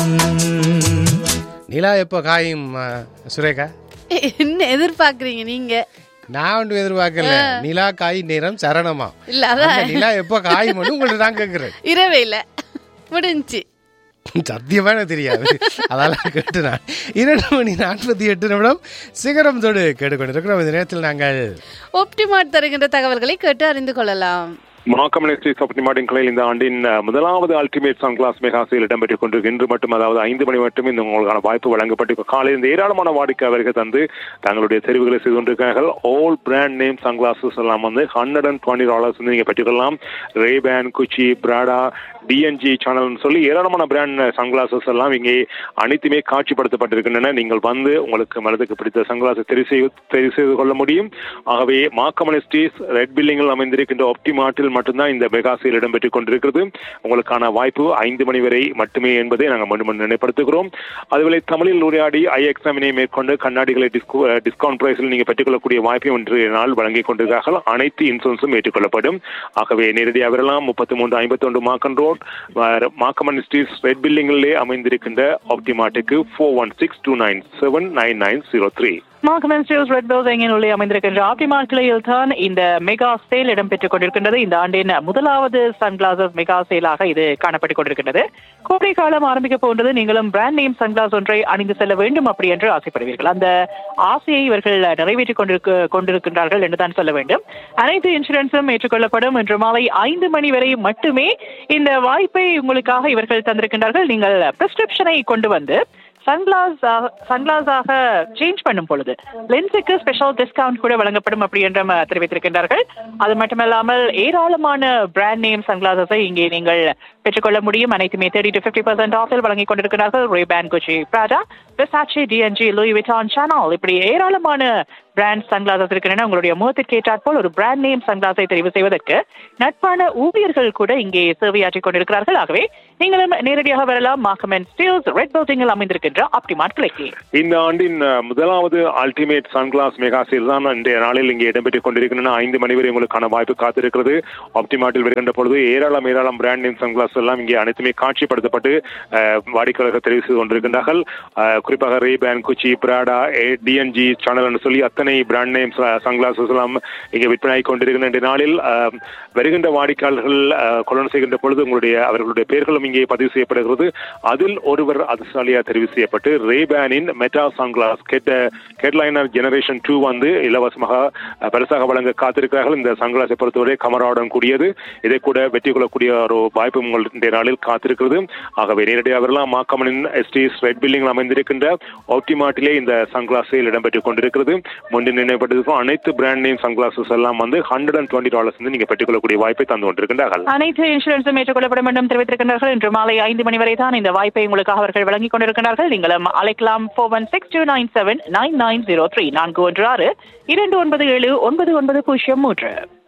நிலா எப்போ காயும் ஆ, சுரேகா என்ன எதிர்பார்க்கறீங்க நீங்க நான் ஒன்று எதிர்பார்க்கல நிலா காய் நேரம் சரணமா இல்ல அதான் அந்த நிலா எப்போ காயும்னு உங்கள்ட்ட நான் கேட்குறேன் இரவே இல்ல முடிஞ்சு சத்தியமா எனக்கு தெரியாது அதெல்லாம் கேட்டு நான் இரண்டு மணி நாற்பத்தி எட்டு நிமிடம் சிகரம் தொடு கேட்டுக்கொண்டிருக்கிறோம் இந்த நேரத்தில் நாங்கள் ஒப்டிமார்ட் தருகின்ற தகவல்களை கேட்டு அறிந்து கொள்ளலாம் மார்க்கம் இண்டஸ்ட்ரீஸ் ஆஃப் நிமாடின்களில் இந்த ஆண்டின் அஹ், முதலாவது அல்டிமேட் சன்கிளாஸ் மெகா சேல் இடம்பெற்றுக் கொண்டிருக்கு இன்று மட்டும் அதாவது ஐந்து மணி மட்டும் இந்த உங்களுக்கான வாய்ப்பு வழங்கப்பட்டு காலையில் இந்த ஏராளமான வாடிக்கையாளர்கள் தந்து தங்களுடைய தெரிவுகளை செய்து கொண்டிருக்கிறார்கள் ஆல் பிராண்ட் நேம் சன்கிளாசஸ் எல்லாம் வந்து ஹண்ட்ரட் அண்ட் டுவெண்ட்டி டாலர்ஸ் வந்து நீங்க பெற்றுக்கொள்ளலாம் ரேபேன் குச்சி பிராடா டிஎன்ஜி சேனல்னு சொல்லி ஏராளமான பிராண்ட் சன்கிளாசஸ் எல்லாம் இங்கே அனைத்துமே காட்சிப்படுத்தப்பட்டிருக்கின்றன நீங்கள் வந்து உங்களுக்கு மனதுக்கு பிடித்த சன்கிளாஸை தெரிவு செய்து தெரிவு செய்து கொள்ள முடியும் ஆகவே மாக்கமன் ஸ்டீஸ் ரெட் பில்லிங்கில் அமைந்திருக்கின்ற ஆப்டிமார்ட்டில் மட்டும்தான் இந்த மெகா சேல் இடம்பெற்றுக் கொண்டிருக்கிறது உங்களுக்கான வாய்ப்பு ஐந்து மணி வரை மட்டுமே என்பதை நாங்கள் மீண்டும் மீண்டும் நினைப்படுத்துகிறோம் அதுவேளை தமிழில் உரையாடி ஐ எக்ஸாமினை மேற்கொண்டு கண்ணாடிகளை டிஸ்கோ டிஸ்கவுண்ட் பிரைஸில் நீங்கள் பெற்றுக்கொள்ளக்கூடிய வாய்ப்பை இன்றைய நாள் வழங்கிக் கொண்டிருக்கிறார்கள் அனைத்து இன்சூரன்ஸும் ஏற்றுக்கொள்ளப்படும் ஆகவே நேரடியாக வரலாம் முப்பத்தி மூன்று ஐம்பத்தி ஒன்று மாக்கன் ரோட் மாக்கமன் ஸ்ட்ரீட் ரெட் பில்டிங்கிலே அமைந்திருக்கின்ற ஆப்டிமார்ட்டுக்கு four one six two nine seven nine nine zero three மார்க்மென் ஸ்டீல்ஸ் ரெட் பில்டிங்கின் உள்ளே அமைந்திருக்கின்ற ஆப்டிமார்ட் கிளையில் தான் இந்த மெகா சேல் இடம்பெற்றுக் கொண்டிருக்கின்றது இந்த ஆண்டின் முதலாவது சன்கிளாசஸ் மெகா சேலாக இது காணப்பட்டுக் கொண்டிருக்கின்றது கோடை காலம் ஆரம்பிக்க போன்றது நீங்களும் பிராண்ட் நேம் சன்கிளாஸ் ஒன்றை அணிந்து செல்ல வேண்டும் அப்படி என்று ஆசைப்படுவீர்கள் அந்த ஆசையை இவர்கள் நிறைவேற்றிக் கொண்டிருக்க கொண்டிருக்கின்றார்கள் என்று தான் சொல்ல வேண்டும் அனைத்து இன்சூரன்ஸும் ஏற்றுக்கொள்ளப்படும் இன்று மாலை ஐந்து மணி வரை மட்டுமே இந்த வாய்ப்பை உங்களுக்காக இவர்கள் தந்திருக்கின்றார்கள் நீங்கள் பிரிஸ்கிரிப்ஷனை கொண்டு வந்து சன்கிளாஸ் சன்கிளாஸாக சேஞ்ச் பண்ணும் பொழுது லென்ஸுக்கு ஸ்பெஷல் டிஸ்கவுண்ட் கூட வழங்கப்படும் அப்படி என்றும் அஹ், தெரிவித்திருக்கின்றார்கள் அது மட்டுமல்லாமல் ஏராளமான பிராண்ட் நேம் சன்கிளாஸஸை இங்கே நீங்கள் பெற்றுக்கொள்ள முடியும் அனைத்துமே தேர்ட்டி டு ஃபிஃப்டி பர்சன்ட் ஆஃபில் வழங்கிக் கொண்டிருக்கிறார்கள் Ray Ban Gucci Prada Versace D N G Louis Vuitton Chanel இப்படி ஏராளமான பிராண்ட் சன்கிளாஸஸ் இருக்கின்றன உங்களுடைய முகத்திற்கு ஏற்றாற் போல் ஒரு பிராண்ட் நேம் சன்கிளாஸை தெரிவு செய்வதற்கு நட்பான ஊழியர்கள் கூட இங்கே சேவையாற்றிக் கொண்டிருக்கிறார்கள் ஆகவே நீங்களும் நேரடியாக வரலாம் மார்க்கமென் ஸ்டீல்ஸ் ரெட் பில்டிங்கில் அமைந்திருக்கின்ற ஆப்டிமார்ட் கிளைக்கு இந்த ஆண்டின் அஹ், முதலாவது அல்டிமேட் சன்கிளாஸ் மெகா சேல் தான் இன்றைய நாளில் இங்கே இடம்பெற்றுக் கொண்டிருக்கின்றன ஐந்து மணி வரை உங்களுக்கான வாய்ப்பு காத்திருக்கிறது ஆப்டிமார்ட்டில் வருகின்ற பொழுது ஏராளம் ஏராளம் பிராண்ட் நேம் சன்கிளாஸ் எல்லாம் இங்கே அனைத்துமே காட்சிப்படுத்தப்பட்டு அஹ், வாடிக்கையாளர்கள் தெரிவு செய்து கொண்டிருக்கின்றார்கள் அஹ், குறிப்பாக ரேபேன் குச்சி பிராடா டிஎன்ஜி சேனல் சொல்லி அத்தனை பிராண்ட் நேம் சன்கிளாசஸ் எல்லாம் இங்கே விற்பனை கொண்டிருக்கின்ற இந்த நாளில் அஹ், வருகின்ற வாடிக்கையாளர்கள் அஹ், கொள்ளன் செய்கின்ற பொழுது உங்களுடைய அவர்களுடைய பெயர்களும் இங்கே பதிவு செய்யப்படுகிறது அதில் ஒருவர் அதிர்ஷ்டாலியாக தெரிவு செய்யப்பட்டு ரேபேனின் Meta sunglass get headliner generation two வந்து இலவசமாக அஹ், பரிசாக வழங்க காத்திருக்கிறார்கள் இந்த சன்கிளாஸை பொறுத்தவரை கமராவுடன் கூடியது இதை கூட வெற்றி கொள்ளக்கூடிய ஒரு வாய்ப்பு உங்கள் இன்றைய நாளில் காத்திருக்கிறது ஆகவே நேரடியாக வரலாம் மாக்கமனின் எஸ்டிஸ் ரெட் பில்டிங்கில் அமைந்திருக்கின்ற ஆப்டிமார்ட்டிலே இந்த சன்கிளாஸ் சேல் இடம்பெற்றுக் கொண்டிருக்கிறது முன்பு நினைப்பட்டிருக்கும் அனைத்து பிராண்ட் நேம் சன்கிளாசஸ் எல்லாம் வந்து ஹண்ட்ரட் அண்ட் டுவெண்ட்டி டாலர்ஸ் வந்து நீங்க பெற்றுக்கொள்ளக்கூடிய வாய்ப்பை தந்து கொண்டிருக்கின்றார்கள் அனைத்து இன்சூரன்ஸும் ஏற்றுக்கொள்ளப்படும் என்றும் தெரிவித்திருக்கிறார்கள் இன்று மாலை ஐந்து மணி வரை தான் இந்த வாய்ப்பை உங்களுக்காக அவர்கள் வழங்கிக் கொண்டிருக்கிறார்கள் நீங்களும் அழைக்கலாம் four one six two nine seven nine nine zero three நான்கு ஒன்று ஆறு இரண்டு ஒன்பது ஏழு ஒன்பது ஒன்பது பூஜ்ஜியம் மூன்று